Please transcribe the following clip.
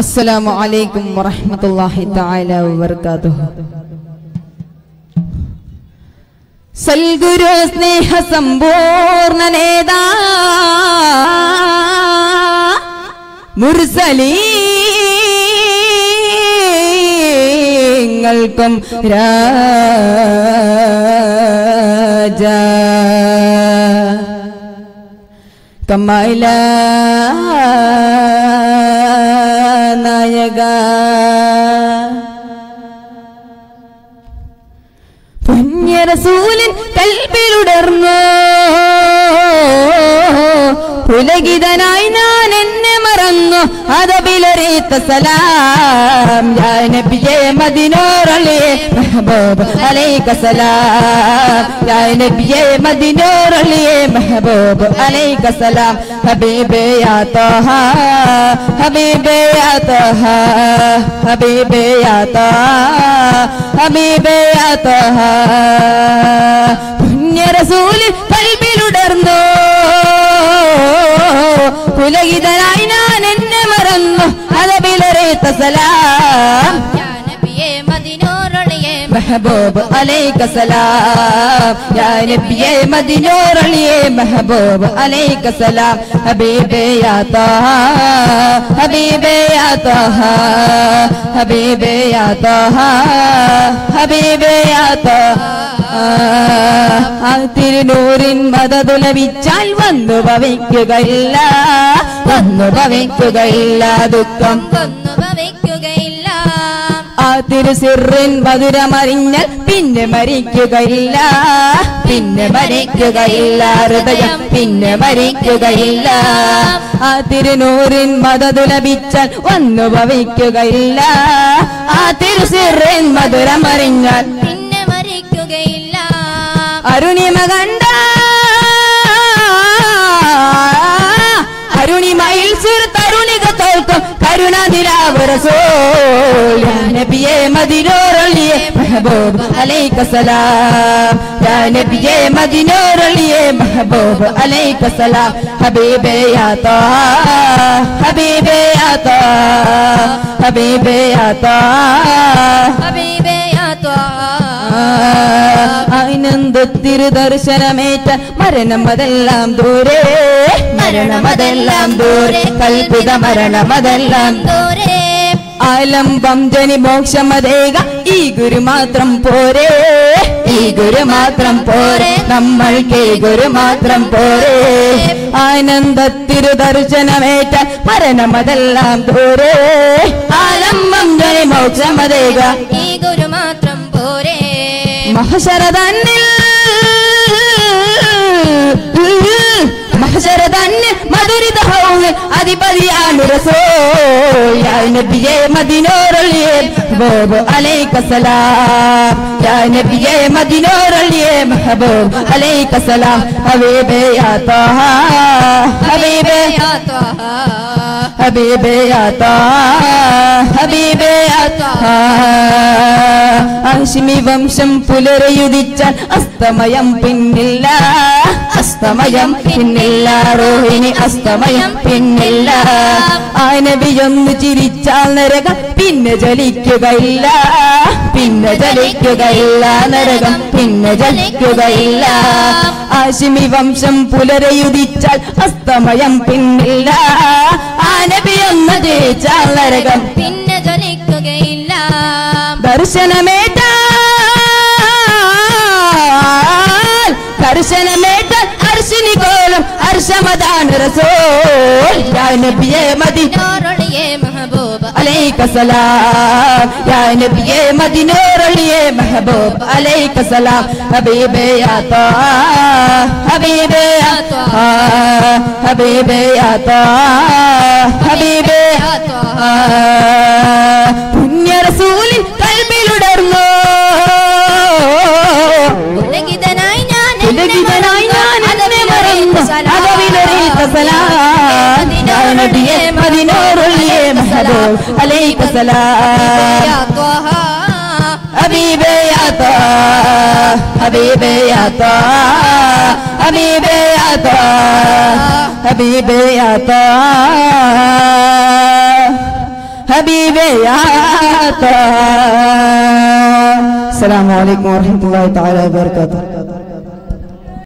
السلام عليكم ورحمة الله تعالى وبركاته സൽഗുരു സ്നേഹ സമ്പൂർണ്ണ നേതാ മുർസലീങ്ങൾക്കും രാജ കമല നായക പുണ്യരസൂലിൻ കൽബിലുടർന്നു പുലകിതനായി ഞാൻ എന്നെ മറന്നു അതബിലറിത്ത സലാം യാ നബിയേ മദിനോറളിയേ മെഹബൂബ് അലൈക സലാം യാ നബിയേ മദിനോറളിയേ മെഹബൂബ് അലൈക സലാം ഹബീബേ യാ തഹ ഹബീബേ യാ തഹ ഹബീബേ യാ തഹ ഹബീബേ യാ തഹ പുണ്യരസൂലിൻ കൽബിലുടർന്നു പുലകിതനായി ഞാൻ എന്നെ മറന്നു അതബിലറിത്ത സലാം യാ നബിയേ മദിനോറളിയേ മെഹബൂബ് അലൈക സലാം യാ നബിയേ മദിനോറളിയേ മെഹബൂബ് അലൈക സലാം ഹബീബേ യാ തഹ ഹബീബേ യാ തഹ ഹബീബേ യാ തഹ ഹബീബേ യാ തഹ ആ തിരുനൂറിൻ മതതുലവിച്ചാൽ വന്നു ഭവിക്കുകയില്ല വന്നു ഭവിക്കുകയില്ല ദുഃഖം കൊന്നു ഭവിക്കുകയില്ല ആ തിരുസിറിൻ മധുരമറിഞ്ഞാൽ പിന്നെ മരിക്കുകയില്ല പിന്നെ മരിക്കുകയില്ല ഹൃദയം പിന്നെ മരിക്കുകയില്ല ആ തിരുനൂറിൻ മതതുലഭിച്ചാൽ വന്നു ഭവിക്കുകയില്ല ആ തിരുസിറിൻ മധുരമറിഞ്ഞാൽ പിന്നെ മരിക്കുകയില്ല അരുണിമ കണ്ട അരുണിമയിൽ സിർ തരുണിക തോൽക്കും കരുണാതിരാവരസോൽ നബിയെ മദിനോറളിയെ മെഹബൂബ് അലൈക സലാം യാ നബിയെ മദിനോറളിയെ മെഹബൂബ് അലൈക സലാം ഹബീബേ യാ താ ഹബീബേ യാ താ ഹബീബേ യാ താ ഹബീബേ യാ ത്വാഹാ ആനന്ദത്തിരു ദർശനമേറ്റ മരണമതെല്ലാം ദൂരെ മരണമതെല്ലാം ദൂരെ കൽപ്പിത മരണമതെല്ലാം ദൂരെ ആലംബം ജനി മോക്ഷമതേക ഈ ഗുരു മാത്രം പോരെ ഈ ഗുരു മാത്രം പോരെ നമ്മൾക്ക് ഈ ഗുരു മാത്രം പോരെ ആനന്ദത്തിരു ദർശനമേറ്റ മരണമതെല്ലാം ദൂരെ ആലംബം ജനി മോക്ഷമതേക ഈ ഗുരു മാത്രം പോരെ മഹശരതന്നിൽ മഹശരതന്നിൽ മധുരിത ഹൗല് അധിപതിയാണ് റസൂൽ യാ നബിയേ മദിനോറളിയേ മെഹബൂബ് അലൈക സലാം യാ നബിയേ മദിനോറളിയേ മെഹബൂബ് അലൈക സലാം ഹബീബേ യാ തഹ ഹബീബേ യാ ത്വാഹാ ഹബീബേ യാ തഹ ഹബീബേ യാ തഹ ആശിമി വംശം പുലരയുദിച്ചാൽ അസ്തമയം പിന്നില്ല അസ്തമയം പിന്നില്ല റോഹിണി അസ്തമയം പിന്നില്ല ആനബിയൊന്ന് ചിരിച്ചാൽ നരകം പിന്നെ ജലിക്കുകയില്ല പിന്നെ ജലിക്കുകയില്ല നരകം പിന്നെ ജലിക്കുകയില്ല ആശിമി വംശം പുലരയുദിച്ചാൽ അസ്തമയം പിന്നില്ല ആനബിയൊന്ന് ചിരിച്ചാൽ നരകം പിന്നെ ജ്വലിക്കുകയില്ല ദർശനമേറ്റാൽ ദർശനമേറ്റാൽ അർശിനി കോലം അർശമതാണ് റസൂൽ യാ നബിയേ മദിനോറളിയേ മെഹബൂബ് عليك سلام يا نبي مدينور لي محبوب عليك سلام حبيبي يا طه حبيبي يا طه حبيبي يا طه حبيبي يا طه പുണ്യ റസൂലിൻ കൽബിലുടർന്നു പുലകിതനായി ഞാൻ പുലകിതനായി ഞാൻ എന്നെ മറന്നു അകവിലറിയിത്ത സലാം യാ നബിയേ മദിനോറുള്ളിയേ മെഹബൂബ് അലൈക സലാം യാ ത്വാഹാ ഹബീബേ യാ താ ഹബീബേ യാ താ ഹബീബേ യാ താ ഹബീബേ യാ താ ഹബീബേ യാ അസ്സലാമു അലൈക്കും വറഹ്മത്തുള്ളാഹി തആല വബറകാതുഹു